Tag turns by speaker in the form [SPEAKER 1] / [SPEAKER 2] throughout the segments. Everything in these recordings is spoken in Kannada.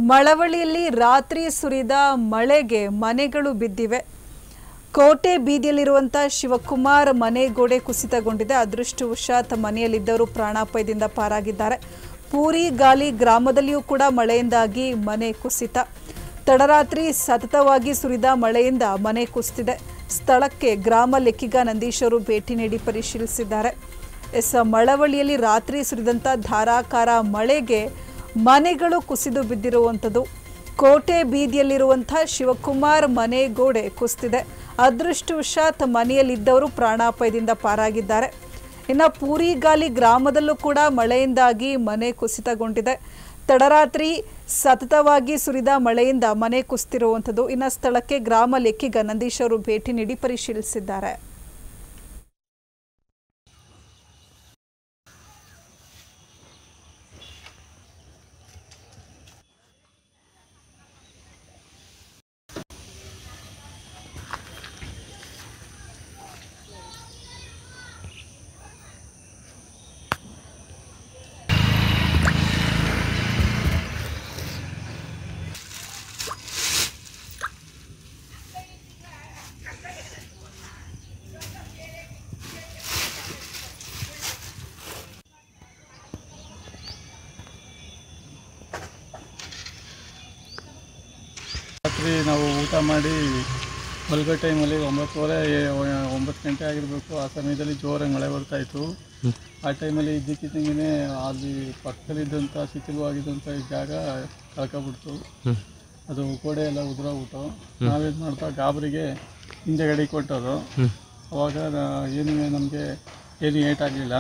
[SPEAKER 1] ಮಳವಳ್ಳಿಯಲ್ಲಿ ರಾತ್ರಿ ಸುರಿದ ಮಳೆಗೆ ಮನೆಗಳು ಬಿದ್ದಿವೆ ಕೋಟೆ ಬೀದಿಯಲ್ಲಿರುವಂಥ ಶಿವಕುಮಾರ್ ಮನೆ ಗೋಡೆ ಕುಸಿತಗೊಂಡಿದೆ ಅದೃಷ್ಟವಶಾತ್ ಮನೆಯಲ್ಲಿದ್ದವರು ಪ್ರಾಣಾಪಾಯದಿಂದ ಪಾರಾಗಿದ್ದಾರೆ ಪೂರಿ ಗಾಲಿ ಗ್ರಾಮದಲ್ಲಿಯೂ ಕೂಡ ಮಳೆಯಿಂದಾಗಿ ಮನೆ ಕುಸಿತ ತಡರಾತ್ರಿ ಸತತವಾಗಿ ಸುರಿದ ಮಳೆಯಿಂದ ಮನೆ ಕುಸಿತಿದೆ ಸ್ಥಳಕ್ಕೆ ಗ್ರಾಮ ಲೆಕ್ಕಿಗ ನಂದೀಶ್ ಅವರು ಭೇಟಿ ನೀಡಿ ಪರಿಶೀಲಿಸಿದ್ದಾರೆ ಎಸ್ ಮಳವಳ್ಳಿಯಲ್ಲಿ ರಾತ್ರಿ ಸುರಿದಂಥ ಧಾರಾಕಾರ ಮಳೆಗೆ ಮನೆಗಳು ಕುಸಿದು ಬಿದ್ದಿರುವಂಥದ್ದು ಕೋಟೆ ಬೀದಿಯಲ್ಲಿರುವಂಥ ಶಿವಕುಮಾರ್ ಮನೆ ಗೋಡೆ ಕುಸಿದಿದೆ ಅದೃಷ್ಟವಶಾತ್ ಮನೆಯಲ್ಲಿದ್ದವರು ಪ್ರಾಣಾಪಾಯದಿಂದ ಪಾರಾಗಿದ್ದಾರೆ ಇನ್ನು ಪೂರಿಗಾಲಿ ಗ್ರಾಮದಲ್ಲೂ ಕೂಡ ಮಳೆಯಿಂದಾಗಿ ಮನೆ ಕುಸಿತಗೊಂಡಿದೆ ತಡರಾತ್ರಿ ಸತತವಾಗಿ ಸುರಿದ ಮಳೆಯಿಂದ ಮನೆ ಕುಸಿತಿರುವಂಥದ್ದು ಇನ್ನು ಸ್ಥಳಕ್ಕೆ ಗ್ರಾಮ ಲೆಕ್ಕಿಗ ನಂದೀಶ್ ಅವರು ಭೇಟಿ ನೀಡಿ ಪರಿಶೀಲಿಸಿದ್ದಾರೆ
[SPEAKER 2] ರಾತ್ರಿ ನಾವು ಊಟ ಮಾಡಿ ಮಲ್ಗೋ ಟೈಮಲ್ಲಿ ಒಂಬತ್ತುವರೆ ಏ- ಒಂಬತ್ತು ಗಂಟೆ ಆಗಿರಬೇಕು ಆ ಸಮಯದಲ್ಲಿ ಜೋರಾಗಿ ಮಳೆ ಬರ್ತಾ ಇತ್ತು ಆ ಟೈಮಲ್ಲಿ ಇದ್ದಕ್ಕಿದ್ದಂಗೆ ಅಲ್ಲಿ ಪಕ್ಕದಲ್ಲಿದ್ದಂಥ ಶಿಥಿಲವಾಗಿದ್ದಂಥ ಈ ಜಾಗ ಕಳ್ಕೊಬಿಡ್ತು ಅದು ಗೋಡೆ ಎಲ್ಲ ಉದುರೋಗ್ಬಿಟ್ಟು ನಾವೇನು ಮಾಡ್ತಾ ಗಾಬರಿಗೆ ಹಿಂದೆಗಡೆ ಕೊಟ್ಟೋದು ಅವಾಗ ನಾ- ಏನು ನಮಗೆ ಏನು ಏಟಾಗಲಿಲ್ಲ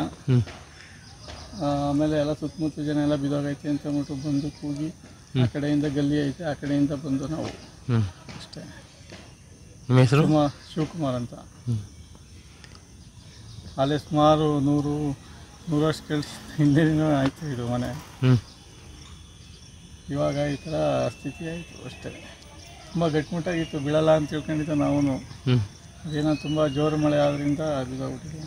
[SPEAKER 2] ಆಮೇಲೆ ಎಲ್ಲ ಸುತ್ತಮುತ್ತ ಜನ ಎಲ್ಲ ಬಿದೋಗೈತೆ ಅಂತ ಅಂದ್ಬಿಟ್ಟು ಬಂದು ಕೂಗಿ ಆ ಕಡೆಯಿಂದ ಗಲ್ಲಿ ಐತೆ ಆ ಕಡೆಯಿಂದ ಬಂದು ನಾವು
[SPEAKER 3] ಹ್ಞೂ
[SPEAKER 2] ಅಷ್ಟೇ
[SPEAKER 3] ನಿಮ್ಮ ಹೆಸರು
[SPEAKER 2] ಶಿವಕುಮಾರ್ ಶಿವಕುಮಾರ್ ಅಂತ ಅಲ್ಲೇ ಸುಮಾರು ನೂರು ನೂರು ವರ್ಷ ಕೆಲ್ಸ ಹಿಂದೆನೂ ಆಯಿತು ಇದು ಮನೆ
[SPEAKER 3] ಹ್ಞೂ
[SPEAKER 2] ಇವಾಗ ಈ ಥರ ಸ್ಥಿತಿ ಆಯಿತು ಅಷ್ಟೇ ತುಂಬ ಗಟ್ಟಿಮುಟ್ಟಾಗಿತ್ತು ಬೀಳಲ್ಲ ಅಂತ ತಿಳ್ಕೊಂಡಿದ್ದೆ ನಾವು
[SPEAKER 3] ಹ್ಞೂ
[SPEAKER 2] ಅದೇನೋ ತುಂಬ ಜೋರು ಮಳೆ ಆದ್ರಿಂದ ಬಿದ್ದೋಗ್ಬಿಟ್ಟಿದೆ